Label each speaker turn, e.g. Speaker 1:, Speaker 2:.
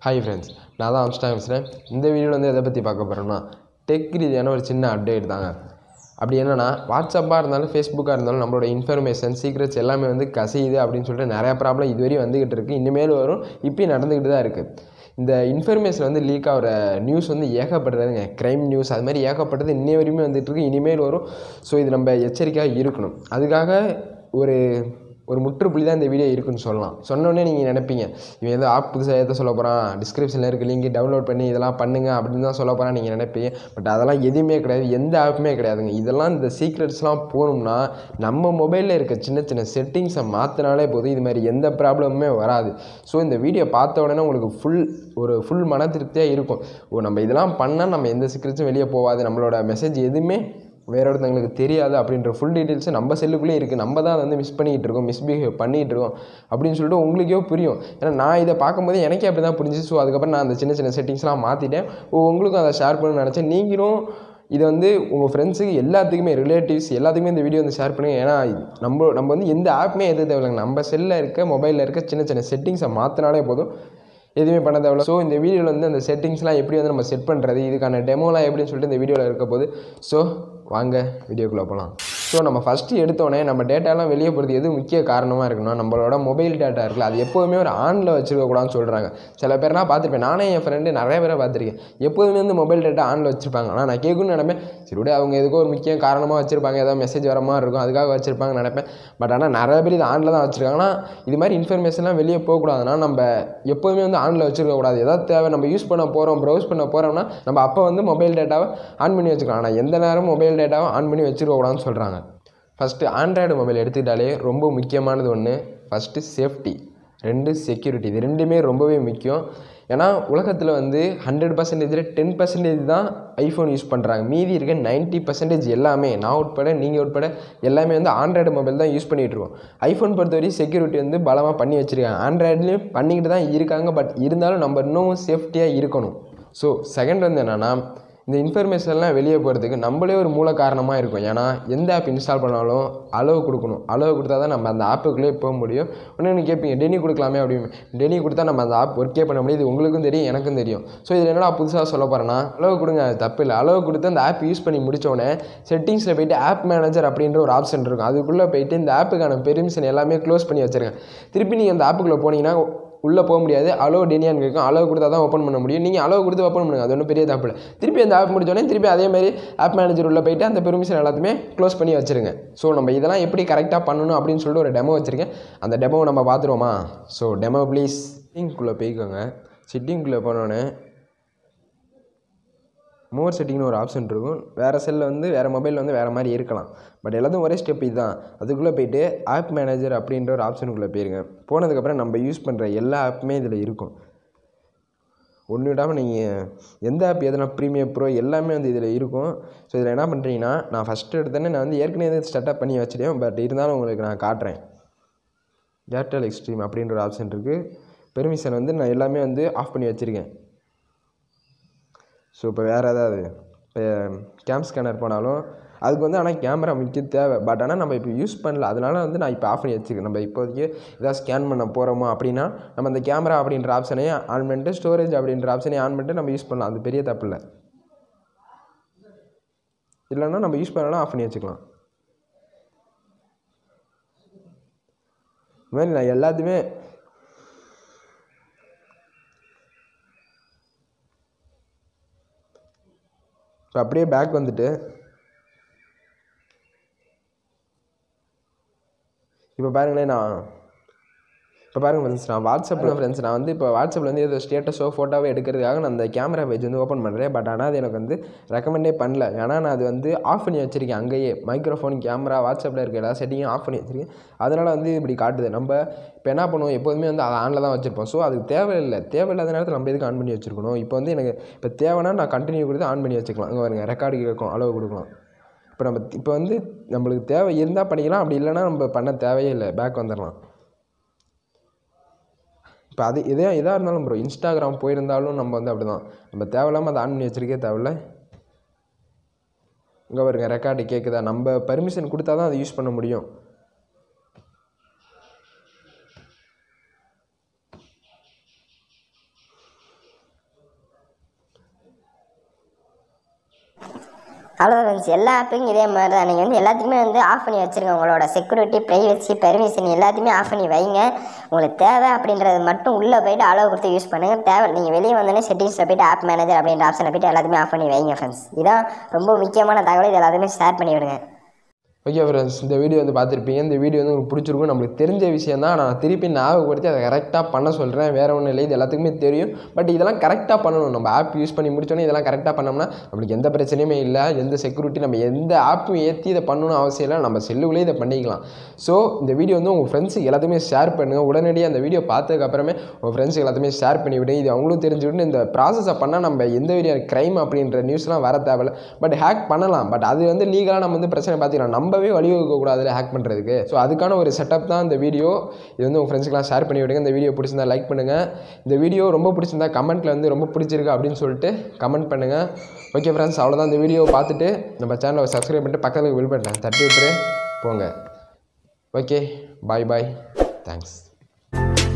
Speaker 1: hi friends நான் தான் அம்ஸ்டாங் பேசுகிறேன் இந்த வீடியோவில் வந்து எதை பற்றி பார்க்க போகிறோம்னா டெக் ரீதியான ஒரு சின்ன அப்டேட் தாங்க அப்படி என்னென்னா வாட்ஸ்அப்பாக இருந்தாலும் ஃபேஸ்புக்காக இருந்தாலும் நம்மளோட இன்ஃபர்மேஷன் சீக்ரெட்ஸ் எல்லாமே வந்து கசியுது அப்படின்னு சொல்லிட்டு நிறையா ப்ராப்ளம் இதுவரையும் வந்துக்கிட்டு இருக்குது இனிமேல் வரும் இப்பயும் நடந்துக்கிட்டு தான் இருக்குது இந்த இன்ஃபர்மேஷன் வந்து லீக் ஆகிற நியூஸ் வந்து ஏகப்பட்டதுங்க க்ரைம் நியூஸ் அது மாதிரி ஏகப்பட்டது இன்னை வரையுமே வந்துட்டு இருக்கு இனிமேல் வரும் ஸோ இது நம்ம எச்சரிக்கையாக இருக்கணும் அதுக்காக ஒரு ஒரு முற்றுப்புள்ளி தான் இந்த வீடியோ இருக்குன்னு சொல்லலாம் சொன்னோடனே நீங்கள் நினைப்பீங்க இவன் ஏதோ ஆப் புதுசாக ஏதோ சொல்ல போகிறான் டிஸ்கிரிப்ஷனில் இருக்க லிங்க் டவுன்லோட் பண்ணி இதெல்லாம் பண்ணுங்க அப்படின்னு தான் சொல்ல போகிறான் நீங்கள் நினைப்பீங்க பட் அதெல்லாம் எதுவுமே கிடையாது எந்த ஆப்புமே கிடையாதுங்க இதெல்லாம் இந்த சீக்ரெட்ஸ்லாம் போகணும்னா நம்ம மொபைலில் இருக்க சின்ன சின்ன செட்டிங்ஸை மாற்றினாலே போதும் இது மாதிரி எந்த ப்ராப்ளமுமே வராது ஸோ இந்த வீடியோ பார்த்த உடனே உங்களுக்கு ஃபுல் ஒரு ஃபுல் மன திருப்தியாக இருக்கும் ஓ நம்ம இதெல்லாம் பண்ணால் நம்ம எந்த சீக்ரெட்ஸும் வெளியே போகாது நம்மளோட மெசேஜ் எதுவுமே வேற ஒருத்தங்களுக்கு தெரியாது அப்படின்ற ஃபுல் டீட்டெயில்ஸ் நம்ம செல்லுக்குள்ளே இருக்குது நம்ம தான் அதை வந்து மிஸ் பண்ணிகிட்டு இருக்கோம் மிஸ்பிஹேவ் பண்ணிகிட்டு இருக்கோம் அப்படின்னு சொல்லிட்டு உங்களுக்கே புரியும் ஏன்னா நான் இதை பார்க்கும்போது எனக்கே அப்படி தான் புரிஞ்சுச்சு ஸோ அதுக்கப்புறம் நான் அந்த சின்ன சின்ன செட்டிங்ஸ்லாம் மாற்றிட்டேன் ஓ உங்களுக்கும் அதை ஷேர் பண்ணணும்னு நினச்சேன் நீங்களும் இதை வந்து உங்கள் ஃப்ரெண்ட்ஸுக்கு எல்லாத்துக்குமே ரிலேட்டிவ்ஸ் எல்லாத்துக்குமே இந்த வீடியோ வந்து ஷேர் பண்ணுங்கள் ஏன்னா நம்ம நம்ம வந்து எந்த ஆப்புமே எது தேவையில்லைங்க நம்ம செல்லில் இருக்க மொபைலில் இருக்க சின்ன சின்ன செட்டிங்ஸை மாற்றினாலே போதும் எதுவுமே பண்ண தேவையில்ல ஸோ இந்த வீடியோவில் வந்து அந்த செட்டிங்ஸ்லாம் எப்படி வந்து நம்ம செட் பண்ணுறது இதுக்கான டெமோலாம் எப்படின்னு சொல்லிட்டு இந்த வீடியோவில் இருக்க போது ஸோ வாங்க வீடியோக்குள்ளே போகலாம் ஸோ நம்ம ஃபஸ்ட்டு எடுத்தோடனே நம்ம டேட்டாலாம் வெளியே போகிறது எது முக்கிய காரணமாக இருக்குன்னா நம்மளோட மொபைல் டேட்டா இருக்குல்ல அது எப்போதுமே ஒரு ஆனில் வச்சுருக்கக்கூடாதுன்னு சொல்கிறாங்க சில பேர்லாம் பார்த்துருப்பேன் நானே என் ஃப்ரெண்டு நிறைய பேரை பார்த்துருக்கேன் எப்போதுமே வந்து மொபைல் டேட்டா ஆனில் வச்சுருப்பாங்க ஆனால் நான் கேட்கணும்னு நினைப்பேன் சரி விட அவங்க எதுக்கோ ஒரு முக்கிய காரணமாக வச்சுருப்பாங்க ஏதோ மெசேஜ் வர மாதிரி இருக்கும் அதுக்காக வச்சுருப்பாங்க நினைப்பேன் பட் ஆனால் நிறைய பேர் இது ஆனில் தான் வச்சுருக்காங்கன்னா இது மாதிரி இன்ஃபர்மேஷன்லாம் வெளியே போகக்கூடாதுன்னா நம்ம எப்போதுமே வந்து ஆனில் வச்சுருக்கக்கூடாது ஏதாவது தேவை நம்ம யூஸ் பண்ண போகிறோம் ப்ரௌஸ் பண்ண போகிறோம்னா நம்ம அப்போ வந்து மொபைல் டேட்டாவை ஆன் பண்ணி வச்சுக்கலாம் ஆனால் எந்த நேரமும் மொபைல் டேட்டாவை ஆன் பண்ணி வச்சுருக்கக்கூடாதுன்னு சொல்கிறாங்க ஃபஸ்ட்டு ஆண்ட்ராய்டு மொபைல் எடுத்துக்கிட்டாலே ரொம்ப முக்கியமானது ஒன்று ஃபஸ்ட்டு சேஃப்டி ரெண்டு செக்யூரிட்டி இது ரெண்டுமே ரொம்பவே முக்கியம் ஏன்னா உலகத்தில் வந்து ஹண்ட்ரட் பர்சன்டேஜில் டென் பர்சன்டேஜ் தான் ஐஃபோன் யூஸ் பண்ணுறாங்க மீதி இருக்க நைன்ட்டி பர்சன்டேஜ் எல்லாமே நான் உட்பட நீங்கள் உட்பட எல்லாமே வந்து ஆண்ட்ராய்டு மொபைல் தான் யூஸ் பண்ணிகிட்டு இருக்கோம் ஐஃபோன் பொறுத்தவரைக்கும் செக்யூரிட்டி வந்து பலமாக பண்ணி வச்சுருக்காங்க ஆண்ட்ராய்ட்லேயும் பண்ணிக்கிட்டு தான் இருக்காங்க பட் இருந்தாலும் நம்ம இன்னும் சேஃப்டியாக இருக்கணும் ஸோ செகண்ட் வந்து என்னென்னா இந்த இன்ஃபர்மேஷன்லாம் வெளியே போகிறதுக்கு நம்மளே ஒரு மூல காரணமாக இருக்கும் ஏன்னா எந்த ஆப் இன்ஸ்டால் பண்ணாலும் அளவு கொடுக்கணும் அளவு கொடுத்தா தான் நம்ம அந்த ஆப்புக்குள்ளே போக முடியும் ஒன்று நீங்கள் கேட்பீங்க டெனி கொடுக்கலாமே அப்படின்னு டெனி கொடுத்தா நம்ம அந்த ஆப் ஒர்க்கே பண்ண முடியும் இது உங்களுக்கும் தெரியும் எனக்கும் தெரியும் ஸோ இதில் என்னடா புதுசாக சொல்ல போகிறேன்னா அளவு கொடுங்க அது தப்பு இல்லை அளவு கொடுத்து அந்த ஆப் யூஸ் பண்ணி முடித்தோடனே செட்டிங்ஸில் போயிட்டு ஆப் மேனேஜர் அப்படின்ற ஒரு ஆப்ஷன் இருக்கும் அதுக்குள்ளே போயிட்டு இந்த ஆப்புக்கான பெர்மிஷன் எல்லாமே க்ளோஸ் பண்ணி வச்சுருங்க திருப்பி நீங்கள் அந்த ஆப்புக்குள்ளே போனீங்கன்னா உள்ளே போக முடியாது அளவு டெனியான்னு கேட்கும் அளவு கொடுத்தா தான் ஓப்பன் பண்ண முடியும் நீங்கள் அளவு கொடுத்து ஓப்பன் பண்ணுங்க அது ஒன்றும் பெரிய தப்பு இல்லை திருப்பி அந்த ஆப் முடிச்சோடனே திருப்பி அதே மாதிரி ஆப் மேனேஜர் உள்ளே போயிட்டு அந்த பெர்மிஷன் எல்லாத்தையுமே க்ளோஸ் பண்ணி வச்சுருங்க ஸோ நம்ம இதெல்லாம் எப்படி கரெக்டாக பண்ணணும் அப்படின்னு சொல்லிட்டு ஒரு டெமோ வச்சுருக்கேன் அந்த டெமோவை நம்ம பார்த்துருவோமா ஸோ டெமோ ப்ளீஸ் சிட்டிங்குள்ளே போய்க்கோங்க சிட்டிங்குள்ளே போனோடனே மோர் செட்டிங்னு ஒரு ஆப்ஷன் இருக்கும் வேறு செல்லில் வந்து வேறு மொபைலில் வந்து வேறு மாதிரி இருக்கலாம் பட் எல்லாத்தையும் ஒரே ஸ்டெப் இதுதான் அதுக்குள்ளே போயிட்டு ஆப் மேனேஜர் அப்படின்ற ஒரு ஆப்ஷனுக்குள்ளே போயிருங்க போனதுக்கப்புறம் நம்ம யூஸ் பண்ணுற எல்லா ஆப்புமே இதில் இருக்கும் ஒன்று விடாமல் நீங்கள் எந்த ஆப் எதனா ப்ரீமியம் ப்ரோ எல்லாமே வந்து இதில் இருக்கும் ஸோ இதில் என்ன பண்ணுறீங்கன்னா நான் ஃபஸ்ட்டு எடுத்தோன்னே நான் வந்து ஏற்கனவே ஸ்டார்ட்அப் பண்ணி வச்சுட்டேன் பட் இருந்தாலும் உங்களுக்கு நான் காட்டுறேன் ஏர்டெல் எக்ஸ்ட்ரீம் அப்படின்ற ஒரு ஆப்ஷன் இருக்குது பெர்மிஷன் வந்து நான் எல்லாமே வந்து ஆஃப் பண்ணி வச்சுருக்கேன் ஸோ இப்போ வேறு ஏதாவது இப்போ கேம் ஸ்கேனர் போனாலும் அதுக்கு வந்து ஆனால் கேமரா முக்கிய தேவை பட் ஆனால் நம்ம இப்போ யூஸ் பண்ணல அதனால வந்து நான் இப்போ ஆஃப் பண்ணி வச்சுருக்கேன் நம்ம இப்போதைக்கு ஏதாவது ஸ்கேன் பண்ண போகிறோமோ அப்படின்னா நம்ம அந்த கேமரா அப்படின்ற ஆப்ஷனையும் ஆன் பண்ணிட்டு ஸ்டோரேஜ் அப்படின்ற ஆப்ஷனையும் ஆன் பண்ணிட்டு நம்ம யூஸ் பண்ணலாம் அது பெரிய தப்பு இல்லை இல்லைன்னா நம்ம யூஸ் பண்ணலாம் ஆஃப் பண்ணி வச்சுக்கலாம் இது மாதிரி நான் எல்லாத்தையுமே இப்போ அப்படியே பேக் வந்துட்டு இப்போ பாருங்களேன் நான் இப்போ பாருங்கள் ஃப்ரெண்ட்ஸ் நான் வாட்ஸ்அப்பில் ஃப்ரெண்ட்ஸ் நான் வந்து இப்போ வாட்ஸ்அப்பில் வந்து ஏதோ ஸ்டேட்டஸோ ஃபோட்டோவோ எடுக்கிறதுக்காக நான் அந்த கேமரா பேஜ் வந்து ஓப்பன் பண்ணுறேன் பட் ஆனால் அது எனக்கு வந்து ரெக்கமெண்டே பண்ணல ஏன்னா நான் அது வந்து ஆஃப் பண்ணி வச்சுருக்கேன் அங்கேயே மைக்ரோஃபோன் கேமரா வாட்ஸ்அப்பில் இருக்க எல்லா செட்டிங்கும் ஆஃப் பண்ணி வச்சுருக்கேன் அதனால் வந்து இப்படி காட்டுது நம்ம இப்போ என்ன பண்ணுவோம் எப்போதுமே வந்து அதை ஆனில் தான் வச்சுருப்போம் ஸோ அதுக்கு தேவையில்லை தேவையில்லாத நேரத்தில் நம்ம எதுக்கு ஆன் பண்ணி வச்சுருக்கணும் இப்போ வந்து எனக்கு இப்போ தேவைன்னா நான் கண்டினியூ கொடுத்து ஆன் பண்ணி வச்சுக்கலாம் இங்கே பாருங்க ரெக்கார்டு கேட்கும் அளவு கொடுக்கலாம் இப்போ நம்ம இப்போ வந்து நம்மளுக்கு தேவை இருந்தால் பண்ணிக்கலாம் அப்படி இல்லைன்னா நம்ம பண்ண தேவையே இல்லை பேக் வந்துடலாம் இப்போ அது இதே இதாக இருந்தாலும் ப்ரோ இன்ஸ்டாகிராம் போயிருந்தாலும் நம்ம வந்து அப்படி தான் நம்ம தேவையில்லாமல் அதை ஆன் பண்ணி வச்சுருக்கே தேவையில்ல இங்கே பாருங்க ரெக்கார்டு கேட்குதா நம்ம பர்மிஷன் கொடுத்தா தான் அதை யூஸ் பண்ண முடியும்
Speaker 2: அவ்வளோதான் ஃப்ரெண்ட்ஸ் எல்லா ஆப்பையும் இதே மாதிரி தான் நீங்கள் வந்து எல்லாத்தையுமே வந்து ஆஃப் பண்ணி வச்சுருங்க உங்களோட செக்யூரிட்டி ப்ரைவசி பெர்மிஷன் எல்லாத்தையுமே ஆஃப் பண்ணி வைங்க உங்களுக்கு தேவை அப்படின்றது மட்டும் உள்ளே போயிட்டு அளவு கொடுத்து யூஸ் பண்ணுங்கள் தேவை நீங்கள் வெளியே வந்தோடனே செட்டிங்ஸில் போயிட்டு ஆப் மேனேஜர் அப்படின்ற ஆப்ஷனில் போயிட்டு எல்லாத்தையுமே ஆஃப் பண்ணி வைங்க ஃப்ரெண்ட்ஸ் இதான் ரொம்ப முக்கியமான தகவல் இது எல்லாத்தையுமே ஷேர் பண்ணி விடுங்க
Speaker 1: ஓகே ஃப்ரெண்ட்ஸ் இந்த வீடியோ வந்து பார்த்துருப்பீங்க இந்த வீடியோ வந்து உங்களுக்கு பிடிச்சிருக்கும் நம்மளுக்கு தெரிஞ்ச விஷயம் தான் நான் திருப்பி ஞாபகப்படுத்தி அதை கரெக்டாக பண்ண சொல்கிறேன் வேறு ஒன்றும் இல்லை இது எல்லாத்துக்குமே தெரியும் பட் இதெல்லாம் கரெக்டாக பண்ணணும் நம்ம ஆப் யூஸ் பண்ணி முடிச்சோன்னே இதெல்லாம் கரெக்டாக பண்ணோம்னா நம்மளுக்கு எந்த பிரச்சனையுமே இல்லை எந்த செக்யூரிட்டி நம்ம எந்த ஆப்பும் ஏற்றி இதை பண்ணணும் அவசியம் இல்லை நம்ம செல்லுக்குள்ளே இதை பண்ணிக்கலாம் ஸோ இந்த வீடியோ வந்து உங்கள் ஃப்ரெண்ட்ஸுக்கு எல்லாத்தையுமே ஷேர் பண்ணுங்கள் உடனடியாக அந்த வீடியோ பார்த்ததுக்கப்புறமே உங்கள் ஃப்ரெண்ட்ஸுக்கு எல்லாத்தையுமே ஷேர் பண்ணி விடுங்க இது அவங்களும் தெரிஞ்சுக்கிட்டு இந்த ப்ராசஸை பண்ணால் நம்ம எந்த வீடியோ க்ரைம் அப்படின்ற நியூஸ்லாம் வர தேவையில்ல பட் ஹேக் பண்ணலாம் பட் அது வந்து லீகலாக நம்ம வந்து பிரச்சனை பார்த்துக்கலாம் நம்பவே வழிவகுக்கக்கூடாதுல ஹேக் பண்ணுறதுக்கு ஸோ அதுக்கான ஒரு செட்டப் தான் இந்த வீடியோ இது வந்து உங்கள் ஃப்ரெண்ட்ஸ்க்குலாம் ஷேர் பண்ணி விடுங்க இந்த வீடியோ பிடிச்சிருந்தா லைக் பண்ணுங்கள் இந்த வீடியோ ரொம்ப பிடிச்சிருந்தா கமெண்ட்டில் வந்து ரொம்ப பிடிச்சிருக்கு அப்படின்னு சொல்லிட்டு கமெண்ட் பண்ணுங்கள் ஓகே ஃப்ரெண்ட்ஸ் அவ்வளோதான் இந்த வீடியோ பார்த்துட்டு நம்ம சேனலை சப்ஸ்கிரைப் பண்ணிட்டு பக்கத்தில் வில் பண்ணிட்டேன் தட்டி விட்டுரு போங்க ஓகே பாய் பாய் தேங்க்ஸ்